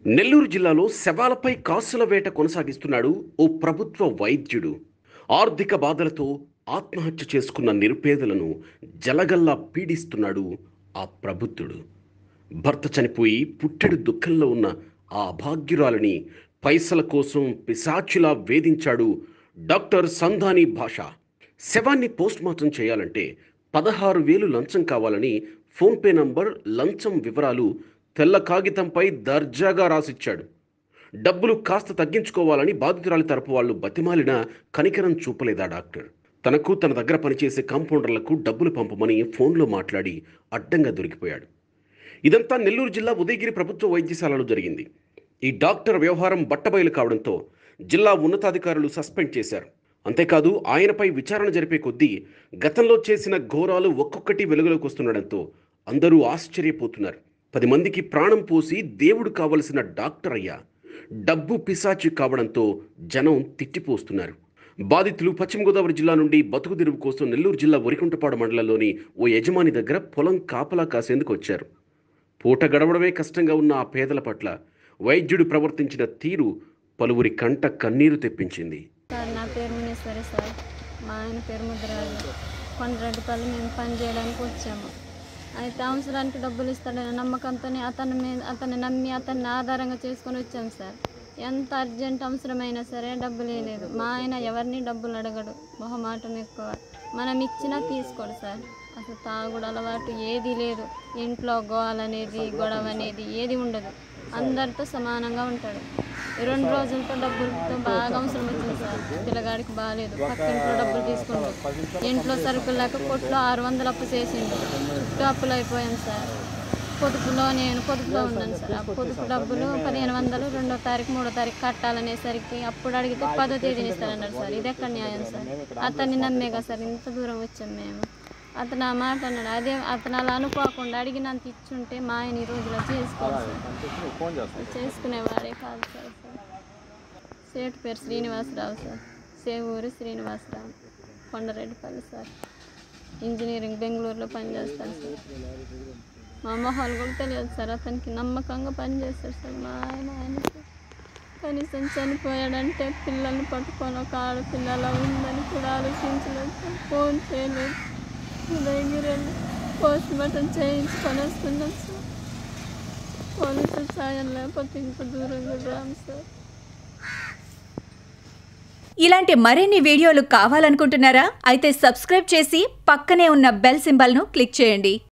నెల్లూరు జిల్లాలో శవాలపై కాసుల వేట కొనసాగిస్తున్నాడు ఓ ప్రభుత్వ వైద్యుడు ఆర్థిక బాధలతో ఆత్మహత్య చేసుకున్న నిరుపేదలను జలగల్లా పీడిస్తున్నాడు ఆ ప్రబుద్ధుడు భర్త చనిపోయి పుట్టెడు దుఃఖంలో ఉన్న ఆ అభాగ్యురాలని పైసల కోసం పిశాచిలా వేధించాడు డాక్టర్ సంధాని భాష శవాన్ని పోస్ట్మార్టం చేయాలంటే పదహారు వేలు లంచం కావాలని ఫోన్పే నంబర్ లంచం వివరాలు తెల్ల కాగితంపై దర్జాగా రాసిచ్చాడు డబ్బులు కాస్త తగ్గించుకోవాలని బాధితురాలి తరపు వాళ్ళు బతిమాలినా కనికరం చూపలేదా డాక్టర్ తనకు తన దగ్గర పనిచేసే కాంపౌండర్లకు డబ్బులు పంపమని ఫోన్లో మాట్లాడి అడ్డంగా దొరికిపోయాడు ఇదంతా నెల్లూరు జిల్లా ఉదయగిరి ప్రభుత్వ వైద్యశాలలో జరిగింది ఈ డాక్టర్ వ్యవహారం బట్టబయలు కావడంతో జిల్లా ఉన్నతాధికారులు సస్పెండ్ చేశారు అంతేకాదు ఆయనపై విచారణ జరిపే కొద్దీ గతంలో చేసిన ఘోరాలు ఒక్కొక్కటి వెలుగులోకి వస్తుండడంతో అందరూ ఆశ్చర్యపోతున్నారు పది మందికి ప్రాణం పోసి దేవుడు కావలసిన డాక్టర్ అయ్యా డబ్బు పిశాచి కావడంతో జనం తిట్టిపోస్తున్నారు బాధితులు పశ్చిమ గోదావరి జిల్లా నుండి బతుకు తెరువు కోసం నెల్లూరు జిల్లా వరికుంటపాడు మండలంలోని ఓ యజమాని దగ్గర పొలం కాపలా కాసేందుకు వచ్చారు పూట గడవడమే కష్టంగా ఉన్న ఆ పేదల పట్ల వైద్యుడు ప్రవర్తించిన తీరు పలువురి కంట కన్నీరు తెప్పించింది సార్ నా పేరు మునేశ్వరి సార్ మా ఆయన పేరు ముద్రరాజు కొండరెడ్డిపల్లి మేము పని చేయడానికి వచ్చాము అయితే అవసరానికి డబ్బులు ఇస్తాడనే నమ్మకంతోనే అతని మీద అతన్ని నమ్మి అతన్ని ఆధారంగా చేసుకొని వచ్చాం సార్ ఎంత అర్జెంట్ అవసరమైనా సరే డబ్బులు వేయలేదు మా ఆయన ఎవరిని డబ్బులు అడగడు మొహమాటం ఎక్కువ మనం ఇచ్చినా తీసుకోడు సార్ అసలు తాగుడు అలవాటు ఏది లేదు ఇంట్లో గోల అనేది గొడవ అనేది ఏది ఉండదు అందరితో సమానంగా ఉంటాడు ఈ రెండు రోజులతో డబ్బులతో బాగా అవసరం వచ్చింది సార్ పిల్లగాడికి బాగాలేదు పక్క ఇంట్లో డబ్బులు తీసుకుండు ఇంట్లో సరుకులు లేక కొట్లో ఆరు వందలు అప్పు చేసిండు చుట్టూ అప్పులు అయిపోయాం సార్ పొదుపులో నేను పొదుపులో ఉన్నాను సార్ ఆ పొదుపు డబ్బులు పదిహేను వందలు రెండో తారీఖు మూడో తారీఖు కట్టాలనేసరికి అప్పుడు అడిగితే పదో తేదీని ఇస్తారన్నారు సార్ ఇది ఎక్కడ న్యాయం సార్ అతన్ని నమ్మే కదా సార్ ఇంత దూరం వచ్చాం మేము అతను ఆ మాట అన్నాడు అదే అతను అలా అనుకోకుండా అడిగినంత ఇచ్చుంటే మా ఆయన ఈ రోజులో చేసుకోవాలి సార్ చేసుకునేవాడే కాదు సార్ సార్ సేటు పేరు Srinivasarao sir Sevuru Srinivasarao Kondareddipalli sir engineering బెంగళూరులో పనిచేస్తాడు సార్ మా మొహాలు కూడా తెలియదు సార్ అతనికి నమ్మకంగా పనిచేస్తాడు సార్ మా ఆయన ఆయన సార్. కనీసం చనిపోయాడంటే పిల్లల్ని పట్టుకొని ఒక ఆడపిల్ల ఉందని కూడా ఆలోచించలేదు సార్ ఫోన్ చేయలేదు ఉదయగిరి వెళ్ళి పోస్ట్ మార్టం చేయించుకొని వస్తున్నాం సార్ పోలీసుల సాయం లేకపోతే ఇంత దూరం కూడా రాము సార్ ఇలాంటి మరిన్ని వీడియోలు కావాలనుకుంటున్నారా అయితే సబ్స్క్రైబ్ చేసి పక్కనే ఉన్న బెల్ సింబల్ను క్లిక్ చేయండి